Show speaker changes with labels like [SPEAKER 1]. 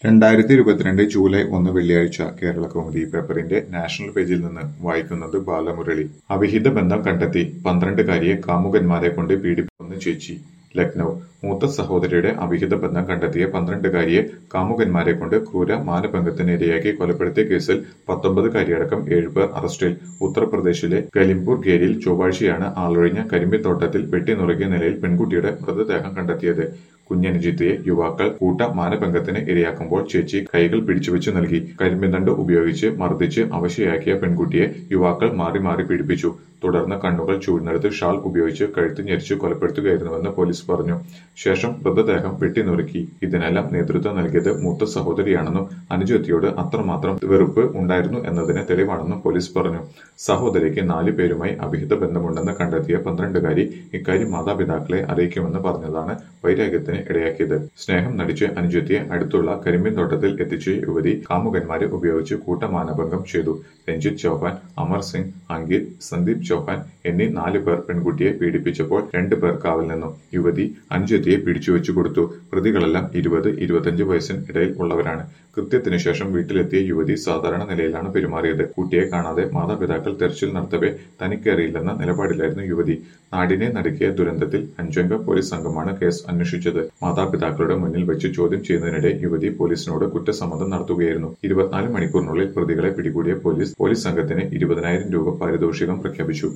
[SPEAKER 1] രണ്ടായിരത്തി ഇരുപത്തിരണ്ട് ജൂലൈ ഒന്ന് വെള്ളിയാഴ്ച കേരള കൗമുദി പേപ്പറിന്റെ നാഷണൽ പേജിൽ നിന്ന് വായിക്കുന്നത് ബാലമുരളി അവിഹിത ബന്ധം കണ്ടെത്തി പന്ത്രണ്ടുകാരിയെ കാമുകന്മാരെ കൊണ്ട് പീഡിപ്പിക്കുന്ന ചേച്ചി ലക്നൌ മൂത്ത സഹോദരിയുടെ അവിഹിത ബന്ധം കണ്ടെത്തിയ പന്ത്രണ്ടുകാരിയെ കാമുകന്മാരെ കൊണ്ട് ക്രൂര മാനഭംഗത്തിന് ഇരയാക്കി കൊലപ്പെടുത്തിയ കേസിൽ പത്തൊമ്പതുകാരിയടക്കം ഏഴുപേർ അറസ്റ്റിൽ ഉത്തർപ്രദേശിലെ കലിംപൂർ ഖേരിയിൽ ചൊവ്വാഴ്ചയാണ് ആളൊഴിഞ്ഞ കരിമ്പിത്തോട്ടത്തിൽ വെട്ടിനുറുകിയ നിലയിൽ പെൺകുട്ടിയുടെ മൃതദേഹം കണ്ടെത്തിയത് കുഞ്ഞനുജിത്തയെ യുവാക്കൾ കൂട്ട മാനഭംഗത്തിന് ഇരയാക്കുമ്പോൾ ചേച്ചി കൈകൾ പിടിച്ചുവെച്ചു നൽകി കരിമ്പിന്തണ്ട് ഉപയോഗിച്ച് മർദ്ദിച്ച് അവശയാക്കിയ പെൺകുട്ടിയെ യുവാക്കൾ മാറി മാറി പീഡിപ്പിച്ചു തുടർന്ന് കണ്ണുകൾ ചൂഴ്ന്നെടുത്ത് ഷാൾ ഉപയോഗിച്ച് കഴുത്ത് ഞെരിച്ച് കൊലപ്പെടുത്തുകയായിരുന്നുവെന്ന് പോലീസ് പറഞ്ഞു ശേഷം മൃതദേഹം വെട്ടിനുറുക്കി ഇതിനെല്ലാം നേതൃത്വം നൽകിയത് മൂത്ത സഹോദരിയാണെന്നും അനുജത്തിയോട് അത്രമാത്രം വെറുപ്പ് ഉണ്ടായിരുന്നു എന്നതിന് തെളിവാണെന്നും പോലീസ് പറഞ്ഞു സഹോദരിക്ക് നാലു പേരുമായി അവിഹിത ബന്ധമുണ്ടെന്ന് കണ്ടെത്തിയ പന്ത്രണ്ടുകാരി ഇക്കാര്യം മാതാപിതാക്കളെ അറിയിക്കുമെന്ന് പറഞ്ഞതാണ് വൈരാഗ്യത്തിന് ഇടയാക്കിയത് സ്നേഹം നടിച്ച് അനുജത്തിയെ അടുത്തുള്ള കരിമ്പിൻ തോട്ടത്തിൽ എത്തിച്ച യുവതി കാമുകന്മാരെ ഉപയോഗിച്ച് കൂട്ടമാനഭംഗം ചെയ്തു രഞ്ജിത്ത് ചൗഹാൻ അമർ സിംഗ് അങ്കിത് സന്ദീപ് ചൗഹാൻ എന്നീ നാല് പേർ പെൺകുട്ടിയെ പീഡിപ്പിച്ചപ്പോൾ രണ്ടു പേർ കാവൽ നിന്നു യുവതി അനുജത്തിയെ പിടിച്ചുവെച്ചു കൊടുത്തു പ്രതികളെല്ലാം ഇരുപത് ഇരുപത്തിയഞ്ച് വയസ്സിന് ഇടയിൽ ഉള്ളവരാണ് കൃത്യത്തിനു ശേഷം വീട്ടിലെത്തിയ യുവതി സാധാരണ നിലയിലാണ് പെരുമാറിയത് കുട്ടിയെ കാണാതെ മാതാപിതാക്കൾ തെരച്ചിൽ നടത്തവേ തനിക്കറിയില്ലെന്ന നിലപാടിലായിരുന്നു യുവതി നാടിനെ നടുക്കിയ ദുരന്തത്തിൽ അഞ്ചംഗ പോലീസ് സംഘമാണ് കേസ് അന്വേഷിച്ചത് മാതാപിതാക്കളുടെ മുന്നിൽ വെച്ച് ചോദ്യം ചെയ്യുന്നതിനിടെ യുവതി പോലീസിനോട് കുറ്റസമ്മതം നടത്തുകയായിരുന്നു ഇരുപത്തിനാല് മണിക്കൂറിനുള്ളിൽ പ്രതികളെ പിടികൂടിയ പോലീസ് പോലീസ് സംഘത്തിന് ഇരുപതിനായിരം രൂപ പാരിതോഷികം പ്രഖ്യാപിച്ചു